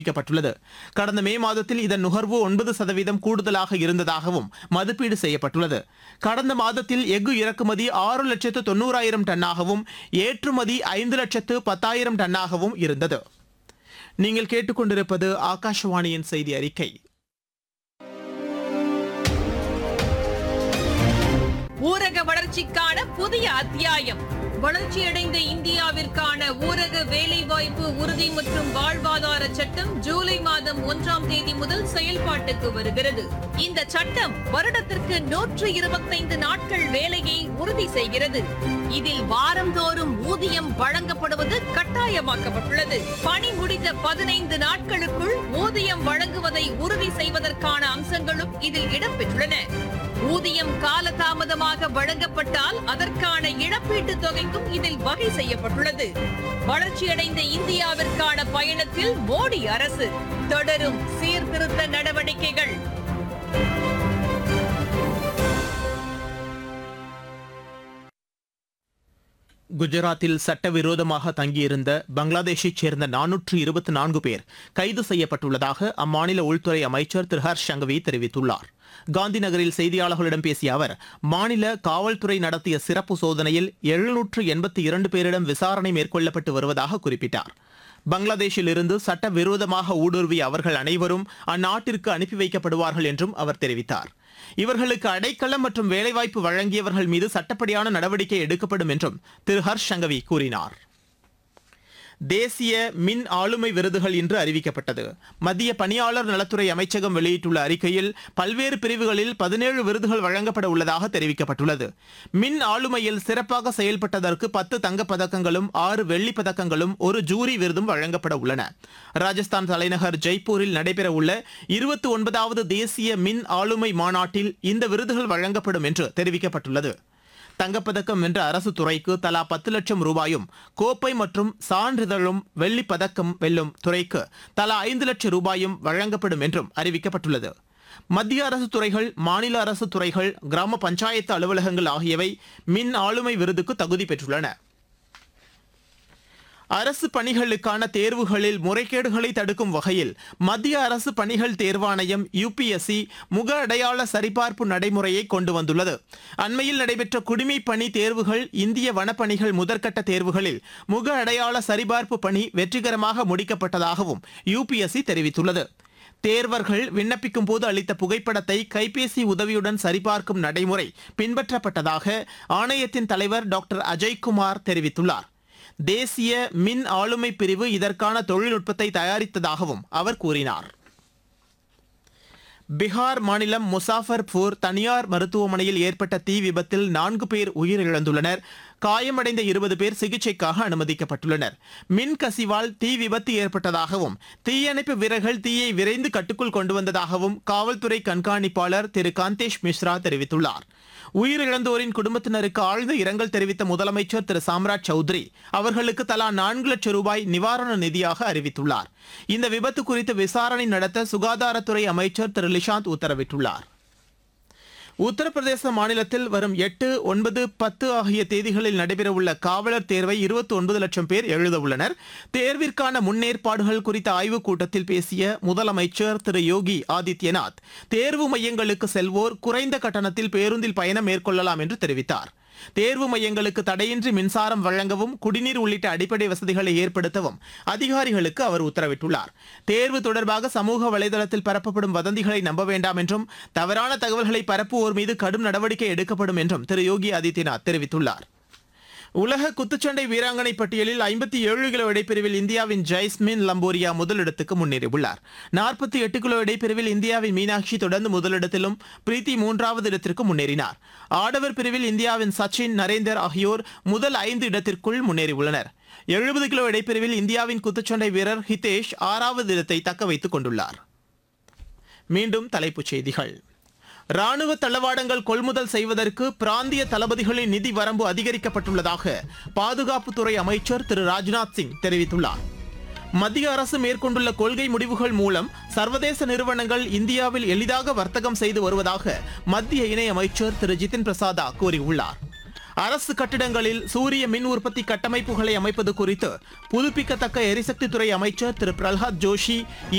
அறிவிக்கப்பட்டுள்ளது கடந்த மே மாதத்தில் இதன் நுகர்வு ஒன்பது சதவீதம் கூடுதலாக இருந்ததாகவும் மதிப்பீடு செய்யப்பட்டுள்ளது கடந்த மாதத்தில் எஃகு இறக்குமதி ஆறு லட்சத்து தொண்ணூறாயிரம் டன்னாகவும் ஏற்றுமதி ஐந்து லட்சத்து பத்தாயிரம் டன்னாகவும் இருந்தது நீங்கள் கேட்டுக்கொண்டிருப்பது ஆகாஷவாணியின் செய்தி அறிக்கை ஊரக வளர்ச்சிக்கான புதிய அத்தியாயம் வளர்ச்சியடைந்த இந்தியாவிற்கான ஊரக வேலைவாய்ப்பு உறுதி மற்றும் வாழ்வாதார சட்டம் ஜூலை மாதம் ஒன்றாம் தேதி முதல் செயல்பாட்டுக்கு வருகிறது இந்த சட்டம் வருடத்திற்கு நூற்று இருபத்தைந்து நாட்கள் வேலையை உறுதி செய்கிறது இதில் வாரந்தோறும் ஊதியம் வழங்கப்படுவது கட்டாயமாக்கப்பட்டுள்ளது பணி முடிந்த பதினைந்து நாட்களுக்குள் ஊதியம் வழங்குவதை உறுதி செய்வதற்கான அம்சங்களும் இதில் இடம்பெற்றுள்ளன ஊதியம் காலதாமதமாக வழங்கப்பட்டால் அதற்கான இழப்பீட்டுத் தொகைக்கும் இதில் வகை செய்யப்பட்டுள்ளது வளர்ச்சியடைந்த இந்தியாவிற்கான பயணத்தில் மோடி அரசு தொடரும் சீர்திருத்த நடவடிக்கைகள் குஜராத்தில் சட்டவிரோதமாக தங்கியிருந்த பங்களாதேஷைச் சேர்ந்த நானூற்று இருபத்தி நான்கு பேர் கைது செய்யப்பட்டுள்ளதாக அம்மாநில உள்துறை அமைச்சர் திரு ஹர்ஷ் சங்கவி தெரிவித்துள்ளார் காந்தி நகரில் செய்தியாளர்களிடம் பேசிய அவர் மாநில காவல்துறை நடத்திய சிறப்பு சோதனையில் எழுநூற்று எண்பத்தி இரண்டு பேரிடம் விசாரணை மேற்கொள்ளப்பட்டு வருவதாக குறிப்பிட்டார் பங்களாதேஷில் இருந்து சட்டவிரோதமாக ஊடுருவிய அவர்கள் அனைவரும் அந்நாட்டிற்கு அனுப்பி வைக்கப்படுவார்கள் என்றும் அவர் தெரிவித்தார் இவர்களுக்கு அடைக்கலம் மற்றும் வேலைவாய்ப்பு வழங்கியவர்கள் மீது சட்டப்படியான நடவடிக்கை எடுக்கப்படும் என்றும் திரு ஹர்ஷ் சங்கவி கூறினார் தேசிய மின் ஆளுமை விருதுகள் இன்று அறிவிக்கப்பட்டது மத்திய பணியாளர் நலத்துறை அமைச்சகம் வெளியிட்டுள்ள அறிக்கையில் பல்வேறு பிரிவுகளில் பதினேழு விருதுகள் வழங்கப்பட உள்ளதாக தெரிவிக்கப்பட்டுள்ளது மின் ஆளுமையில் சிறப்பாக செயல்பட்டதற்கு பத்து தங்கப் பதக்கங்களும் ஆறு வெள்ளிப் பதக்கங்களும் ஒரு ஜூரி விருதும் வழங்கப்பட உள்ளன ராஜஸ்தான் தலைநகர் ஜெய்ப்பூரில் நடைபெறவுள்ள இருபத்தி ஒன்பதாவது தேசிய மின் ஆளுமை மாநாட்டில் இந்த விருதுகள் வழங்கப்படும் என்று தெரிவிக்கப்பட்டுள்ளது தங்கப்பதக்கம் வென்ற அரசு துறைக்கு தலா பத்து லட்சம் ரூபாயும் கோப்பை மற்றும் சான்றிதழும் வெள்ளிப் பதக்கம் வெல்லும் துறைக்கு தலா ஐந்து லட்சம் ரூபாயும் வழங்கப்படும் என்றும் அறிவிக்கப்பட்டுள்ளது மத்திய அரசு துறைகள் மாநில அரசு துறைகள் கிராம பஞ்சாயத்து அலுவலகங்கள் ஆகியவை மின் ஆளுமை விருதுக்கு தகுதி பெற்றுள்ளன அரசு பணிகளுக்கான தேர்வுகளில் முறைகேடுகளை தடுக்கும் வகையில் மத்திய அரசு பணிகள் தேர்வாணையம் யுபிஎஸ்சி முக அடையாள சரிபார்ப்பு நடைமுறையை கொண்டு வந்துள்ளது அண்மையில் நடைபெற்ற குடிமை பணி தேர்வுகள் இந்திய வனப்பணிகள் முதற்கட்ட தேர்வுகளில் முக அடையாள சரிபார்ப்பு பணி வெற்றிகரமாக முடிக்கப்பட்டதாகவும் யுபிஎஸ்சி தெரிவித்துள்ளது தேர்வர்கள் விண்ணப்பிக்கும் போது அளித்த புகைப்படத்தை கைபேசி உதவியுடன் சரிபார்க்கும் நடைமுறை பின்பற்றப்பட்டதாக ஆணையத்தின் தலைவர் டாக்டர் அஜய்குமார் தெரிவித்துள்ளார் தேசிய மின் ஆளுமை பிரிவு இதற்கான தொழில்நுட்பத்தை தயாரித்ததாகவும் அவர் கூறினார் பீகார் மாநிலம் முசாஃபர்பூர் தனியார் மருத்துவமனையில் ஏற்பட்ட தீ விபத்தில் நான்கு பேர் உயிரிழந்துள்ளனர் காயமடைந்த இருபது பேர் சிகிச்சைக்காக அனுமதிக்கப்பட்டுள்ளனர் மின் கசிவால் தீ விபத்து ஏற்பட்டதாகவும் தீயணைப்பு வீரர்கள் தீயை விரைந்து கட்டுக்குள் கொண்டு வந்ததாகவும் காவல்துறை கண்காணிப்பாளர் திரு காந்தேஷ் மிஸ்ரா தெரிவித்துள்ளார் உயிரிழந்தோரின் குடும்பத்தினருக்கு ஆழ்ந்த இரங்கல் தெரிவித்த முதலமைச்சர் திரு சாம்ராஜ் சௌத்ரி அவர்களுக்கு தலா நான்கு லட்சம் ரூபாய் நிவாரண நிதியாக அறிவித்துள்ளார் இந்த விபத்து குறித்து விசாரணை நடத்த சுகாதாரத்துறை அமைச்சர் திரு லிஷாந்த் உத்தரவிட்டுள்ளார் உத்தரப்பிரதேச மாநிலத்தில் வரும் எட்டு ஒன்பது பத்து ஆகிய தேதிகளில் நடைபெறவுள்ள காவலர் தேர்வை இருபத்தி ஒன்பது லட்சம் பேர் எழுத உள்ளனர் தேர்விற்கான முன்னேற்பாடுகள் குறித்த ஆய்வுக் கூட்டத்தில் பேசிய முதலமைச்சர் திரு யோகி ஆதித்யநாத் தேர்வு மையங்களுக்கு செல்வோர் குறைந்த கட்டணத்தில் பேருந்தில் பயணம் மேற்கொள்ளலாம் என்று தெரிவித்தார் தேர்வு மையங்களுக்கு தடையின்றி மின்சாரம் வழங்கவும் குடிநீர் உள்ளிட்ட அடிப்படை வசதிகளை ஏற்படுத்தவும் அதிகாரிகளுக்கு அவர் உத்தரவிட்டுள்ளார் தேர்வு தொடர்பாக சமூக வலைதளத்தில் பரப்பப்படும் வதந்திகளை நம்ப வேண்டாம் என்றும் தவறான தகவல்களை பரப்புவோர் மீது கடும் நடவடிக்கை எடுக்கப்படும் என்றும் திரு யோகி ஆதித்யநாத் தெரிவித்துள்ளார் உலக குத்துச்சண்டை வீராங்கனை பட்டியலில் ஐம்பத்தி ஏழு கிலோ இடைப்பிரிவில் இந்தியாவின் ஜெய்ஸ்மின் லம்போரியா முதலிடத்துக்கு முன்னேறியுள்ளார் நாற்பத்தி எட்டு கிலோ இடைப்பிரிவில் இந்தியாவின் மீனாட்சி தொடர்ந்து முதலிடத்திலும் பிரீத்தி மூன்றாவது இடத்திற்கு முன்னேறினார் ஆடவர் பிரிவில் இந்தியாவின் சச்சின் நரேந்தர் ஆகியோர் முதல் ஐந்து இடத்திற்குள் முன்னேறியுள்ளனர் எழுபது கிலோ இடைப்பிரிவில் இந்தியாவின் குத்துச்சண்டை வீரர் ஹிதேஷ் ஆறாவது இடத்தை தக்க வைத்துக் கொண்டுள்ளார் மீண்டும் தலைப்புச் செய்திகள் ராணுவ தளவாடங்கள் கொள்முதல் செய்வதற்கு பிராந்திய தளபதிகளின் நிதி வரம்பு அதிகரிக்கப்பட்டுள்ளதாக பாதுகாப்புத்துறை அமைச்சர் திரு ராஜ்நாத் சிங் தெரிவித்துள்ளார் மத்திய அரசு மேற்கொண்டுள்ள கொள்கை முடிவுகள் மூலம் சர்வதேச நிறுவனங்கள் இந்தியாவில் எளிதாக வர்த்தகம் செய்து வருவதாக மத்திய இணையமைச்சர் திரு ஜிதின் பிரசாதா கூறியுள்ளார் அரசு கட்டிடங்களில் சூரிய மின் உற்பத்தி கட்டமைப்புகளை அமைப்பது குறித்து புதுப்பிக்கத்தக்க எரிசக்தித்துறை அமைச்சர் திரு பிரல்ஹாத் ஜோஷி